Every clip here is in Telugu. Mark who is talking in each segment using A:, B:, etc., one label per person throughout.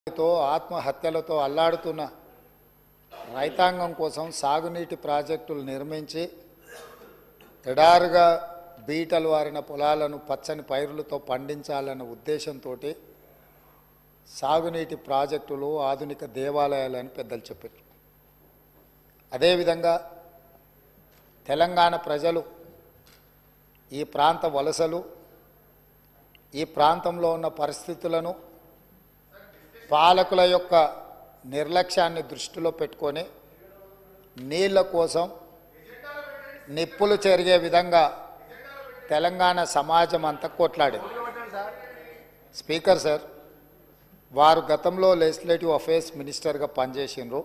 A: తో ఆత్మహత్యలతో అల్లాడుతున్న రైతాంగం కోసం సాగునీటి ప్రాజెక్టులు నిర్మించి ఎడారుగా బీటలు వారిన పొలాలను పచ్చని పైరులతో పండించాలన్న ఉద్దేశంతో సాగునీటి ప్రాజెక్టులు ఆధునిక దేవాలయాలని పెద్దలు చెప్పారు అదేవిధంగా తెలంగాణ ప్రజలు ఈ ప్రాంత వలసలు ఈ ప్రాంతంలో ఉన్న పరిస్థితులను పాలకుల యొక్క నిర్లక్ష్యాన్ని దృష్టిలో పెట్టుకొని నీళ్ళ కోసం నిప్పులు చెరిగే విధంగా తెలంగాణ సమాజం అంతా కొట్లాడింది స్పీకర్ సార్ వారు గతంలో లెజిస్లేటివ్ అఫేర్స్ మినిస్టర్గా పనిచేసిండ్రు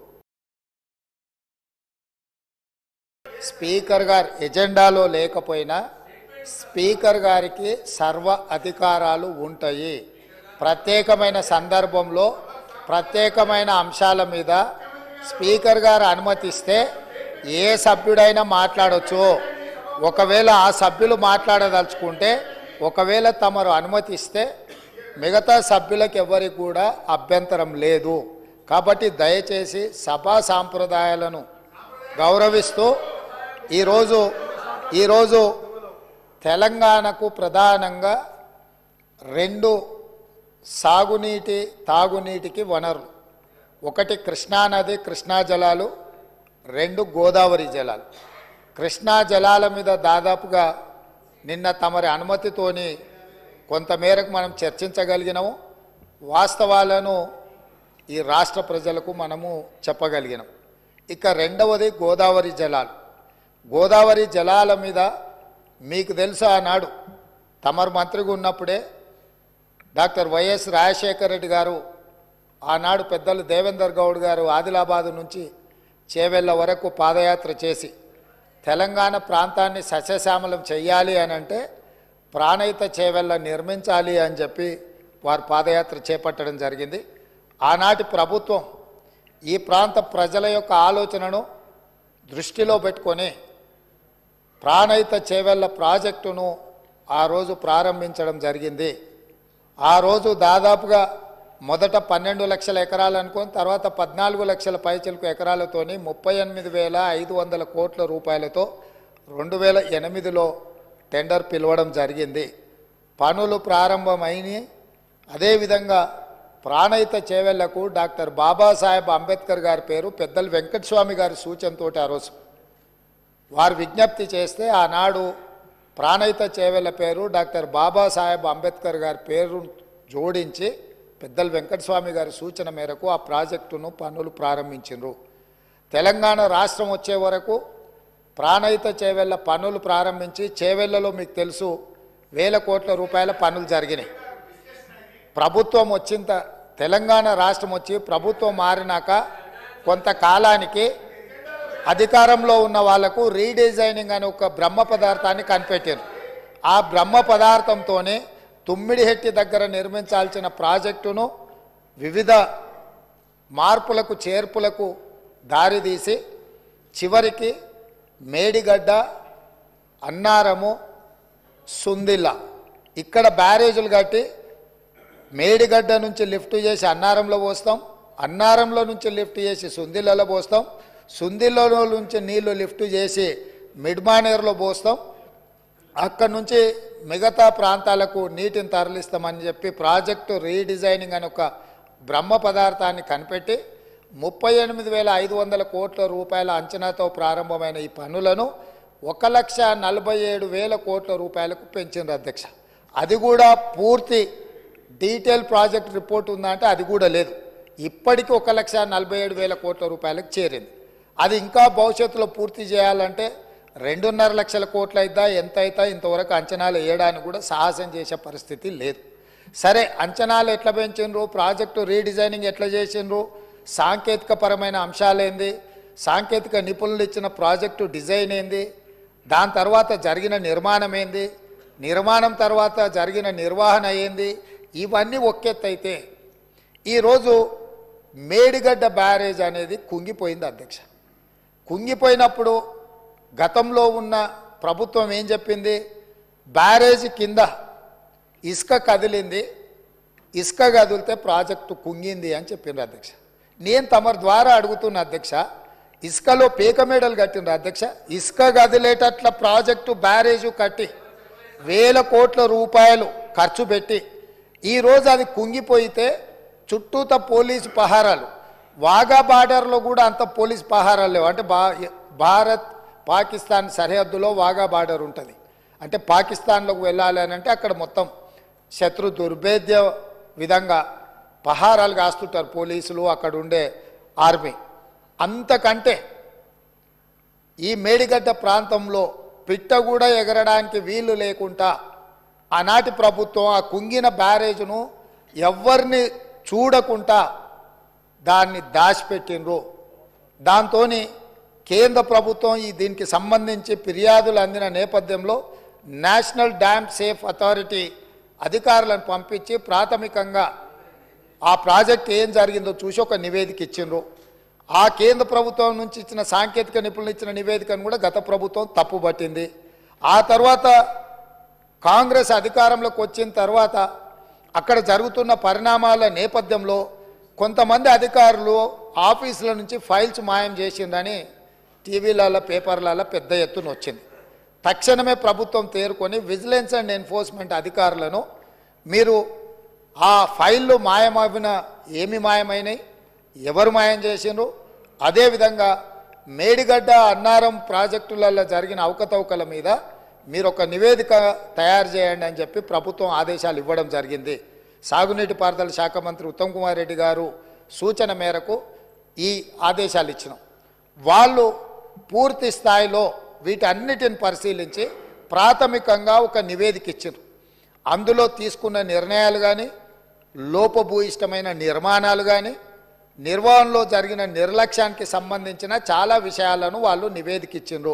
A: స్పీకర్ గారు ఎజెండాలో లేకపోయినా స్పీకర్ గారికి సర్వ అధికారాలు ఉంటాయి ప్రత్యేకమైన సందర్భంలో ప్రత్యేకమైన అంశాల మీద స్పీకర్ గారు అనుమతిస్తే ఏ సభ్యుడైనా మాట్లాడొచ్చు ఒకవేళ ఆ సభ్యులు మాట్లాడదలుచుకుంటే ఒకవేళ తమరు అనుమతిస్తే మిగతా సభ్యులకు ఎవరికి కూడా అభ్యంతరం లేదు కాబట్టి దయచేసి సభా సాంప్రదాయాలను గౌరవిస్తూ ఈరోజు ఈరోజు తెలంగాణకు ప్రధానంగా రెండు సాగునీటి తాగునీటికి వనరులు ఒకటి కృష్ణానది కృష్ణా జలాలు రెండు గోదావరి జలాలు కృష్ణా జలాల మీద దాదాపుగా నిన్న తమరి అనుమతితోని కొంతమేరకు మనం చర్చించగలిగినాము వాస్తవాలను ఈ రాష్ట్ర ప్రజలకు మనము చెప్పగలిగినాం ఇక రెండవది గోదావరి జలాలు గోదావరి జలాల మీద మీకు తెలుసు ఆనాడు తమరు మంత్రిగా ఉన్నప్పుడే డాక్టర్ వైఎస్ రాజశేఖర రెడ్డి గారు ఆనాడు పెద్దలు దేవేందర్ గౌడ్ గారు ఆదిలాబాదు నుంచి చేవెళ్ళ వరకు పాదయాత్ర చేసి తెలంగాణ ప్రాంతాన్ని సస్యశ్యామలం చెయ్యాలి అని అంటే ప్రాణహిత చేవెళ్ళ నిర్మించాలి అని చెప్పి వారు పాదయాత్ర చేపట్టడం జరిగింది ఆనాటి ప్రభుత్వం ఈ ప్రాంత ప్రజల యొక్క ఆలోచనను దృష్టిలో పెట్టుకొని ప్రాణహిత చేవెళ్ళ ప్రాజెక్టును ఆ రోజు ప్రారంభించడం జరిగింది ఆ రోజు దాదాపుగా మొదట పన్నెండు లక్షల ఎకరాలు అనుకొని తర్వాత పద్నాలుగు లక్షల పైచిలకు ఎకరాలతోని ముప్పై ఎనిమిది వేల ఐదు వందల కోట్ల రూపాయలతో రెండు వేల ఎనిమిదిలో టెండర్ పిలవడం జరిగింది పనులు ప్రారంభమైనవి అదేవిధంగా ప్రాణహిత చేవెళ్లకు డాక్టర్ బాబాసాహెబ్ అంబేద్కర్ గారి పేరు పెద్దలు వెంకటస్వామి గారి సూచనతో ఆ రోజు వారు విజ్ఞప్తి చేస్తే ఆనాడు ప్రాణహిత చేవెళ్ళ పేరు డాక్టర్ బాబాసాహెబ్ అంబేద్కర్ గారి పేరు జోడించి పెద్దలు వెంకటస్వామి గారి సూచన మేరకు ఆ ప్రాజెక్టును పనులు ప్రారంభించిండ్రు తెలంగాణ రాష్ట్రం వచ్చే వరకు ప్రాణహిత చేవెళ్ళ పనులు ప్రారంభించి చేవెళ్ళలో మీకు తెలుసు వేల కోట్ల రూపాయల పనులు జరిగినాయి ప్రభుత్వం వచ్చింత తెలంగాణ రాష్ట్రం వచ్చి ప్రభుత్వం మారినాక కొంతకాలానికి అధికారంలో ఉన్న వాళ్లకు రీడిజైనింగ్ అనే ఒక బ్రహ్మ పదార్థాన్ని కనిపెట్టారు ఆ బ్రహ్మ పదార్థంతోనే తుమ్మిడిహెట్టి దగ్గర నిర్మించాల్సిన ప్రాజెక్టును వివిధ మార్పులకు చేర్పులకు దారితీసి చివరికి మేడిగడ్డ అన్నారము సుందిల్ల ఇక్కడ బ్యారేజీలు కట్టి మేడిగడ్డ నుంచి లిఫ్ట్ చేసి అన్నారంలో పోస్తాం అన్నారంలో నుంచి లిఫ్ట్ చేసి సుందిల్లలో పోస్తాం సుందిల్లలో నుంచి నీళ్లు లిఫ్ట్ చేసి మిడ్మానేర్లో పోస్తాం అక్కడి నుంచి మిగతా ప్రాంతాలకు నీటిని తరలిస్తామని చెప్పి ప్రాజెక్టు రీడిజైనింగ్ అని ఒక బ్రహ్మ పదార్థాన్ని కనిపెట్టి ముప్పై ఎనిమిది వేల ఐదు వందల కోట్ల రూపాయల అంచనాతో ప్రారంభమైన ఈ పనులను ఒక లక్ష నలభై ఏడు వేల కోట్ల రూపాయలకు పెంచింది అధ్యక్ష అది కూడా పూర్తి డీటెయిల్ ప్రాజెక్ట్ రిపోర్ట్ ఉందంటే అది కూడా లేదు ఇప్పటికీ ఒక లక్ష నలభై ఏడు వేల కోట్ల రూపాయలకు చేరింది అది ఇంకా భవిష్యత్తులో పూర్తి చేయాలంటే రెండున్నర లక్షల కోట్లు అయిద్దా ఎంత అవుతా ఇంతవరకు అంచనాలు వేయడానికి కూడా సాహసం చేసే పరిస్థితి లేదు సరే అంచనాలు ఎట్లా పెంచిండ్రు ప్రాజెక్టు రీడిజైనింగ్ ఎట్లా చేసిండ్రు సాంకేతిక పరమైన అంశాలేంది సాంకేతిక నిపుణులు ఇచ్చిన ప్రాజెక్టు డిజైన్ ఏంది దాని తర్వాత జరిగిన నిర్మాణం ఏంది నిర్మాణం తర్వాత జరిగిన నిర్వహణ ఏంది ఇవన్నీ ఒకెత్తైతే ఈరోజు మేడిగడ్డ బ్యారేజ్ అనేది కుంగిపోయింది అధ్యక్ష కుంగిపోయినప్పుడు గతంలో ఉన్న ప్రభుత్వం ఏం చెప్పింది బ్యారేజ్ కింద ఇసుక కదిలింది ఇసుక కదిలితే ప్రాజెక్టు కుంగింది అని చెప్పిండ్రు అధ్యక్ష నేను తమరి ద్వారా అడుగుతున్న అధ్యక్ష ఇసుకలో పీక మేడలు కట్టిండ్రు అధ్యక్ష ఇసుక కదిలేటట్ల ప్రాజెక్టు బ్యారేజు కట్టి వేల కోట్ల రూపాయలు ఖర్చు పెట్టి ఈరోజు అది కుంగిపోయితే చుట్టూత పోలీసు పహారాలు వాగా బార్డర్లో కూడా అంత పోలీస్ పహారాలు లేవు అంటే బా భారత్ పాకిస్తాన్ సరిహద్దులో వాగా బార్డర్ ఉంటుంది అంటే పాకిస్తాన్లోకి వెళ్ళాలి అని అంటే అక్కడ మొత్తం శత్రు దుర్భేద్య విధంగా పహారాలు కాస్తుంటారు పోలీసులు అక్కడ ఉండే ఆర్మీ అంతకంటే ఈ మేడిగడ్డ ప్రాంతంలో పిట్ట కూడా ఎగరడానికి వీలు లేకుండా ఆనాటి ప్రభుత్వం ఆ కుంగిన బ్యారేజ్ను ఎవరిని చూడకుండా దాన్ని దాచిపెట్టినరు దాంతో కేంద్ర ప్రభుత్వం ఈ దీనికి సంబంధించి ఫిర్యాదులు అందిన నేపథ్యంలో నేషనల్ డ్యామ్ సేఫ్ అథారిటీ అధికారులను పంపించి ప్రాథమికంగా ఆ ప్రాజెక్ట్ ఏం జరిగిందో చూసి ఒక నివేదిక ఇచ్చిండ్రు ఆ కేంద్ర ప్రభుత్వం నుంచి ఇచ్చిన సాంకేతిక నిపుణులు ఇచ్చిన నివేదికను కూడా గత ప్రభుత్వం తప్పుపట్టింది ఆ తర్వాత కాంగ్రెస్ అధికారంలోకి వచ్చిన తర్వాత అక్కడ జరుగుతున్న పరిణామాల నేపథ్యంలో కొంతమంది అధికారులు ఆఫీసుల నుంచి ఫైల్స్ మాయం చేసిందని టీవీలలో పేపర్లలో పెద్ద ఎత్తున వచ్చింది తక్షణమే ప్రభుత్వం తేరుకొని విజిలెన్స్ అండ్ ఎన్ఫోర్స్మెంట్ అధికారులను మీరు ఆ ఫైళ్ళు మాయమవిన ఏమి మాయమైనాయి ఎవరు మాయం చేసిండ్రు అదేవిధంగా మేడిగడ్డ అన్నారం ప్రాజెక్టులలో జరిగిన అవకతవకల మీద మీరు ఒక నివేదిక తయారు చేయండి అని చెప్పి ప్రభుత్వం ఆదేశాలు ఇవ్వడం జరిగింది సాగునీటి పారుదల శాఖ మంత్రి ఉత్తమ్ కుమార్ రెడ్డి గారు సూచన మేరకు ఈ ఆదేశాలు ఇచ్చినాం వాళ్ళు పూర్తి స్థాయిలో వీటన్నిటిని పరిశీలించి ప్రాథమికంగా ఒక నివేదిక ఇచ్చారు అందులో తీసుకున్న నిర్ణయాలు కానీ లోపభూయిష్టమైన నిర్మాణాలు కానీ నిర్వహణలో జరిగిన నిర్లక్ష్యానికి సంబంధించిన చాలా విషయాలను వాళ్ళు నివేదిక ఇచ్చిండ్రు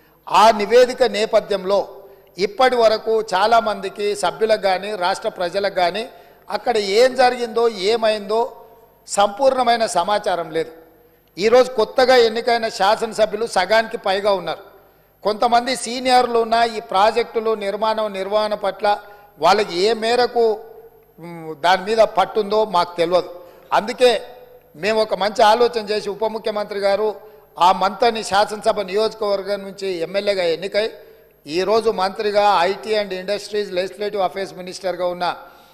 A: ఆ నివేదిక నేపథ్యంలో ఇప్పటి వరకు చాలామందికి సభ్యులకు కానీ రాష్ట్ర ప్రజలకు కానీ అక్కడ ఏం జరిగిందో ఏమైందో సంపూర్ణమైన సమాచారం లేదు ఈరోజు కొత్తగా ఎన్నికైన శాసనసభ్యులు సగానికి పైగా ఉన్నారు కొంతమంది సీనియర్లు ఉన్న ఈ ప్రాజెక్టులు నిర్మాణం నిర్వహణ పట్ల వాళ్ళకి ఏ మేరకు మ్, దాని మీద పట్టుందో మాకు తెలియదు అందుకే మేము ఒక మంచి ఆలోచన చేసి ఉప ముఖ్యమంత్రి గారు ఆ మంత్రిని శాసనసభ నియోజకవర్గం నుంచి ఎమ్మెల్యేగా ఎన్నికై ఈరోజు మంత్రిగా IT and industries legislative affairs మినిస్టర్గా ఉన్న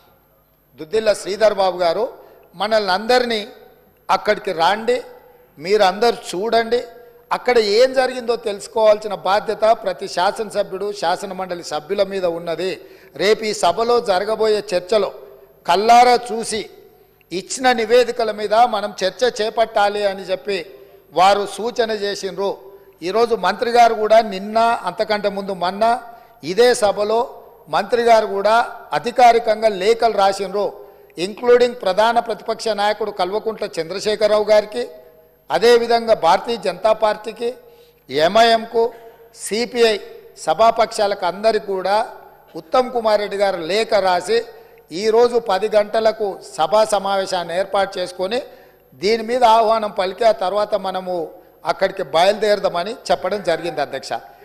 A: దుద్దిల్ల శ్రీధర్ బాబు గారు మనల్ని అందరినీ అక్కడికి రాండి మీరందరూ చూడండి అక్కడ ఏం జరిగిందో తెలుసుకోవాల్సిన బాధ్యత ప్రతి శాసనసభ్యుడు శాసన మండలి సభ్యుల మీద ఉన్నది రేపు ఈ సభలో జరగబోయే చర్చలో కల్లారా చూసి ఇచ్చిన నివేదికల మీద మనం చర్చ చేపట్టాలి అని చెప్పి వారు సూచన చేసిండ్రు ఈరోజు మంత్రి గారు కూడా నిన్న అంతకంటే ముందు మొన్న ఇదే సభలో మంత్రి గారు కూడా అధికారికంగా లేఖలు రాసిండ్రు ఇంక్లూడింగ్ ప్రధాన ప్రతిపక్ష నాయకుడు కల్వకుంట్ల చంద్రశేఖరరావు గారికి అదేవిధంగా భారతీయ జనతా పార్టీకి ఎంఐఎంకు సిపిఐ సభాపక్షాలకు అందరికీ కూడా ఉత్తమ్ కుమార్ రెడ్డి గారు లేఖ రాసి ఈరోజు పది గంటలకు సభా సమావేశాన్ని ఏర్పాటు చేసుకొని దీని మీద ఆహ్వానం పలికి ఆ తర్వాత మనము అక్కడికి బయలుదేరదామని చెప్పడం జరిగింది అధ్యక్ష